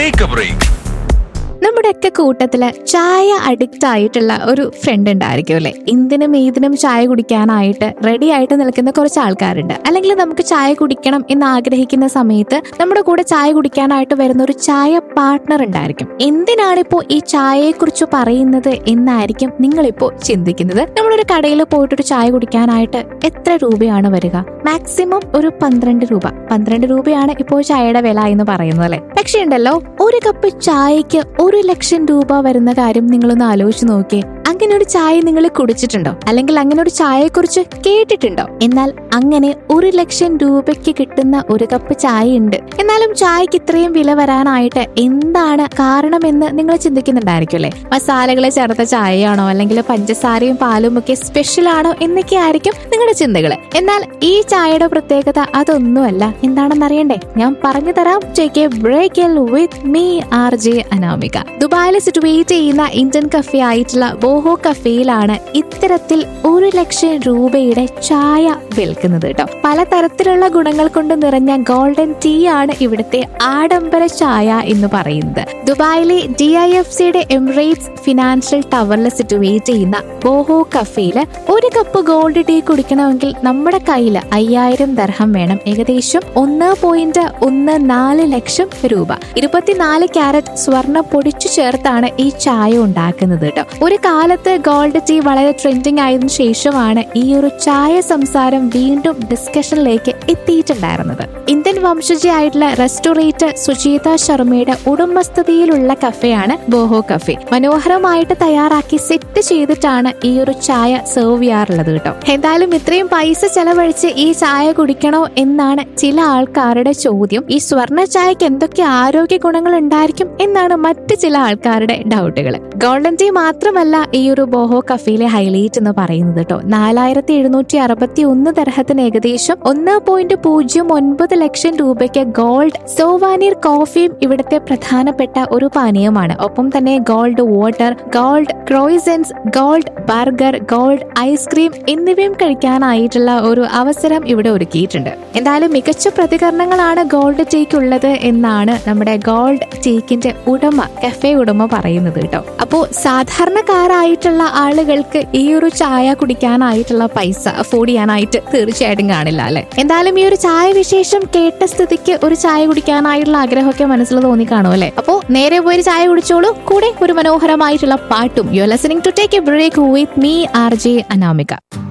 take a break നമ്മുടെയൊക്കെ കൂട്ടത്തില് ചായ അഡിക്റ്റ് ആയിട്ടുള്ള ഒരു ഫ്രണ്ട് ഉണ്ടായിരിക്കും അല്ലെ എന്തിനും ഏതിനും ചായ കുടിക്കാനായിട്ട് റെഡി ആയിട്ട് നിൽക്കുന്ന കുറച്ച് ആൾക്കാരുണ്ട് അല്ലെങ്കിൽ നമുക്ക് ചായ കുടിക്കണം എന്ന് ആഗ്രഹിക്കുന്ന സമയത്ത് നമ്മുടെ കൂടെ ചായ കുടിക്കാനായിട്ട് വരുന്ന ഒരു ചായ പാർട്ട്ണർ ഉണ്ടായിരിക്കും എന്തിനാണിപ്പോ ഈ ചായയെ കുറിച്ച് പറയുന്നത് എന്നായിരിക്കും നിങ്ങളിപ്പോ ചിന്തിക്കുന്നത് നമ്മളൊരു കടയിൽ പോയിട്ടൊരു ചായ കുടിക്കാനായിട്ട് എത്ര രൂപയാണ് വരിക മാക്സിമം ഒരു പന്ത്രണ്ട് രൂപ പന്ത്രണ്ട് രൂപയാണ് ഇപ്പോൾ ചായയുടെ വില എന്ന് പറയുന്നത് അല്ലെ പക്ഷേ ഉണ്ടല്ലോ ഒരു കപ്പ് ചായക്ക് ഒരു ലക്ഷം രൂപ വരുന്ന കാര്യം നിങ്ങളൊന്ന് ആലോചിച്ച് നോക്കിയേ അങ്ങനെ ഒരു ചായ നിങ്ങൾ കുടിച്ചിട്ടുണ്ടോ അല്ലെങ്കിൽ അങ്ങനെ ഒരു ചായയെ കുറിച്ച് കേട്ടിട്ടുണ്ടോ എന്നാൽ അങ്ങനെ ഒരു ലക്ഷം രൂപയ്ക്ക് കിട്ടുന്ന ഒരു കപ്പ് ചായ ഉണ്ട് എന്നാലും ചായക്ക് ഇത്രയും വില വരാനായിട്ട് എന്താണ് കാരണമെന്ന് നിങ്ങൾ ചിന്തിക്കുന്നുണ്ടായിരിക്കും അല്ലെ മസാലകൾ ചേർത്ത ചായയാണോ അല്ലെങ്കിൽ പഞ്ചസാരയും പാലും ഒക്കെ സ്പെഷ്യൽ ആണോ എന്നൊക്കെ ആയിരിക്കും നിങ്ങളുടെ ചിന്തകൾ എന്നാൽ ഈ ചായയുടെ പ്രത്യേകത അതൊന്നുമല്ല എന്താണെന്ന് അറിയണ്ടേ ഞാൻ പറഞ്ഞു തരാം take a break with me R J Anamika ദുബായിൽ സിറ്റുവേറ്റ് ചെയ്യുന്ന ഇന്ത്യൻ കഫേ ആയിട്ടുള്ള ബോഹോ കഫേയിലാണ് ഇത്തരത്തിൽ ഒരു ലക്ഷം രൂപയുടെ ചായ വിൽക്കുന്നത് കേട്ടോ പലതരത്തിലുള്ള ഗുണങ്ങൾ കൊണ്ട് നിറഞ്ഞ ഗോൾഡൻ ടീ ആണ് ഇവിടുത്തെ ആഡംബര ചായ എന്ന് പറയുന്നത് ദുബായിലെ ഡി ഐ എഫ് സിയുടെ എമിറേറ്റ്സ് ഫിനാൻഷ്യൽ ടവറിൽ സിറ്റുവേറ്റ് ചെയ്യുന്ന ബോഹോ കഫേയില് ഒരു കപ്പ് ഗോൾഡ് ടീ കുടിക്കണമെങ്കിൽ നമ്മുടെ കയ്യിൽ അയ്യായിരം ദർഹം വേണം ഏകദേശം ഒന്ന് പോയിന്റ് ഒന്ന് നാല് ലക്ഷം രൂപ ഇരുപത്തിനാല് ക്യാരറ്റ് സ്വർണ്ണ പൊടിച്ചു ചേർത്താണ് ഈ ചായ ഉണ്ടാക്കുന്നത് കേട്ടോ ഒരു കാലത്ത് ഗോൾഡ് ടീ വളരെ ട്രെൻഡിങ് ആയതിനു ശേഷമാണ് ഈ ഒരു ചായ സംസാരം വീണ്ടും ഡിസ്കഷനിലേക്ക് എത്തിയിട്ടുണ്ടായിരുന്നത് ഇന്ത്യൻ വംശജയായിട്ടുള്ള റെസ്റ്റോറേറ്റർ സുജീത ശർമ്മയുടെ ഉടമസ്ഥതയിലുള്ള കഫേയാണ് ബോഹോ കഫേ മനോഹരമായിട്ട് തയ്യാറാക്കി സെറ്റ് ചെയ്തിട്ടാണ് ഈ ഒരു ചായ സെർവ് ചെയ്യാറുള്ളത് കേട്ടോ എന്തായാലും ഇത്രയും പൈസ ചെലവഴിച്ച് ഈ ചായ കുടിക്കണോ എന്നാണ് ചില ആൾക്കാരുടെ ചോദ്യം ഈ സ്വർണ്ണ ചായക്ക് എന്തൊക്കെ ആരോഗ്യ ഗുണങ്ങൾ ഉണ്ടായിരിക്കും എന്നാണ് മറ്റ് ചില ആൾക്കാരുടെ ഡൗട്ടുകൾ ഗോൾഡൻ ടീ മാത്രമല്ല ഈ ഒരു ബോഹോ കഫേയിലെ ഹൈലൈറ്റ് എന്ന് പറയുന്നത് കേട്ടോ നാലായിരത്തി എഴുന്നൂറ്റി അറുപത്തി ഒന്ന് തരഹത്തിന് ഏകദേശം ഒന്ന് പോയിന്റ് പൂജ്യം ഒൻപത് ലക്ഷം രൂപയ്ക്ക് ഗോൾഡ് സോവാനീർ കോഫിയും ഇവിടുത്തെ പ്രധാനപ്പെട്ട ഒരു പാനീയമാണ് ഒപ്പം തന്നെ gold water gold croissants gold burger gold ice cream എന്നിവയും കഴിക്കാനായിട്ടുള്ള ഒരു അവസരം ഇവിടെ ഒരുക്കിയിട്ടുണ്ട് എന്തായാലും മികച്ച പ്രതികരണങ്ങളാണ് ഗോൾഡ് ടീക്ക് ഉള്ളത് എന്നാണ് നമ്മുടെ ഗോൾഡ് ടീക്കിന്റെ ഉടമ കഫേ ഉടമ പറയുന്നത് കേട്ടോ അപ്പോ സാധാരണക്കാരായിട്ടുള്ള ആളുകൾക്ക് ഈ ഒരു ചായ കുടിക്കാനായിട്ടുള്ള പൈസ അഫോർഡ് ചെയ്യാനായിട്ട് തീർച്ചയായിട്ടും കാണില്ല അല്ലെ എന്തായാലും ഈ ഒരു ചായ വിശേഷം കേട്ട സ്ഥിതിക്ക് ഒരു ചായ കുടിക്കാനായിട്ടുള്ള ആഗ്രഹമൊക്കെ മനസ്സിൽ തോന്നി കാണും അല്ലെ അപ്പോ നേരെ പോയി ഒരു ചായ കുടിച്ചോളൂ കൂടെ ഒരു മനോഹരമായിട്ടുള്ള പാട്ടും you listening to take a break with me R J Anamika